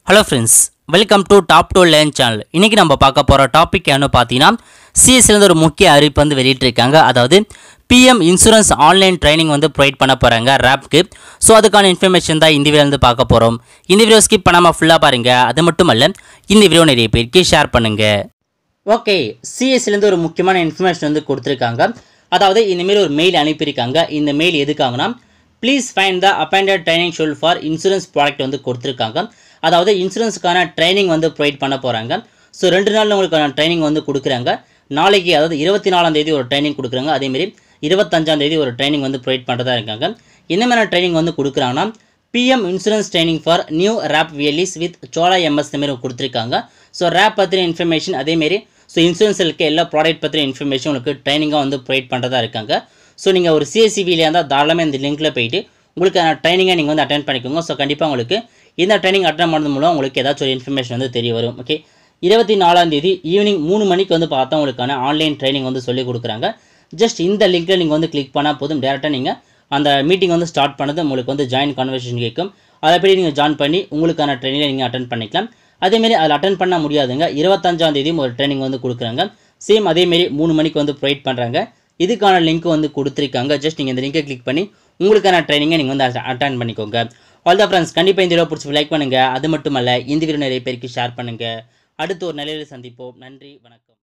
hello friends welcome to top two learn channel இன்றைக்கி நம்ம பார்க்க போகிற டாபிக் என்ன பார்த்தீங்கன்னா சிஎஸ்லேருந்து ஒரு முக்கிய அறிவிப்பு வந்து வெளியிட்டிருக்காங்க அதாவது பிஎம் இன்சூரன்ஸ் ஆன்லைன் ட்ரைனிங் வந்து ப்ரொவைட் பண்ண போகிறாங்க ரேப்க்கு ஸோ அதுக்கான இன்ஃபர்மேஷன் தான் இந்த வீடியோலேருந்து பார்க்க போகிறோம் இந்த வீடியோ ஸ்கிப் பண்ணாமல் ஃபுல்லாக பாருங்கள் அது மட்டும் அல்ல இந்த வீடியோ நிறைய பேருக்கு ஷேர் பண்ணுங்கள் ஓகே சிஎஸ்லேருந்து ஒரு முக்கியமான இன்ஃபர்மேஷன் வந்து கொடுத்துருக்காங்க அதாவது இந்தமாரி ஒரு மெயில் அனுப்பியிருக்காங்க இந்த மெயில் எதுக்காகனா please find the appointed training schedule for insurance product வந்து கொடுத்துருக்காங்க அதாவது இன்சூரன்ஸுக்கான ட்ரைனிங் வந்து ப்ரொவைட் பண்ண போகிறாங்க ஸோ ரெண்டு நாள் உங்களுக்கான ட்ரைனிங் வந்து கொடுக்குறாங்க நாளைக்கு அதாவது இருபத்தி நாலாம் தேதி ஒரு ட்ரைனிங் கொடுக்குறாங்க அதேமாரி இருபத்தஞ்சாம் தேதி ஒரு ட்ரைனிங் வந்து ப்ரொவைட் பண்ணுறதா இருக்காங்க என்ன மாதிரி ட்ரைனிங் வந்து கொடுக்குறாங்கன்னா PM insurance training for new rep வியலிஸ் வித் சோலா எம்எஸ் மாரி கொடுத்துருக்காங்க ஸோ ரேப் பற்றின இன்ஃபர்மேஷன் அதேமாரி ஸோ இன்சூரன்ஸ் இருக்க எல்லா ப்ராடக்ட் பற்றின இன்ஃபர்மேஷன் உங்களுக்கு ட்ரைனிங்காக வந்து ப்ரொவைட் பண்ணுறதா இருக்காங்க ஸோ நீங்கள் ஒரு சிஎஸ்சிபியில் இருந்தால் தாராளமாக இந்த லிங்க்கில் போயிட்டு உங்களுக்கு ட்ரைனிங்கை நீங்கள் வந்து அட்டன் பண்ணிக்கோங்க ஸோ கண்டிப்பாக உங்களுக்கு இந்த ட்ரைனிங் அட்டன் பண்ணது மூலம் உங்களுக்கு ஏதாச்சும் ஒரு இன்ஃபர்மேஷன் வந்து தெரிய வரும் ஓகே இருபத்தி நாலாம் தேதி ஈவினிங் மூணு மணிக்கு வந்து பார்த்தா உங்களுக்கான ஆன்லைன் ட்ரைனிங் வந்து சொல்லி கொடுக்குறாங்க ஜஸ்ட் இந்த லிங்க்கில் நீங்கள் வந்து கிளிக் பண்ணால் போதும் டேரெக்டாக நீங்கள் அந்த மீட்டிங் வந்து ஸ்டார்ட் பண்ணது உங்களுக்கு வந்து ஜாயின் கான்வர்சேஷன் கேட்கும் அதை படி நீங்கள் ஜாயின் பண்ணி உங்களுக்கான ட்ரைனிங்கை நீங்கள் அட்டன் பண்ணிக்கலாம் அதேமாரி அதில் அட்டன் பண்ண முடியாதுங்க இருபத்தஞ்சாம் தேதியும் ஒரு ட்ரைனிங் வந்து கொடுக்குறாங்க சேம் அதேமாரி மூணு மணிக்கு வந்து ப்ரொவைட் பண்ணுறாங்க இதுக்கான லிங்க் வந்து கொடுத்துருக்காங்க ஜஸ்ட் நீங்கள் இந்த லிங்கை கிளிக் பண்ணி உங்களுக்கான ட்ரைனிங்கை நீங்கள் வந்து அட்டன் பண்ணிக்கோங்க ஆல் த ஃப்ரெண்ட்ஸ் கண்டிப்பாக இந்த வீடியோ பிடிச்சி லைக் பண்ணுங்கள் அது மட்டும் அல்ல இந்த வீடியோ நிறைய பேருக்கு ஷேர் பண்ணுங்கள் அடுத்து ஒரு நிலையில் சந்திப்போம் நன்றி வணக்கம்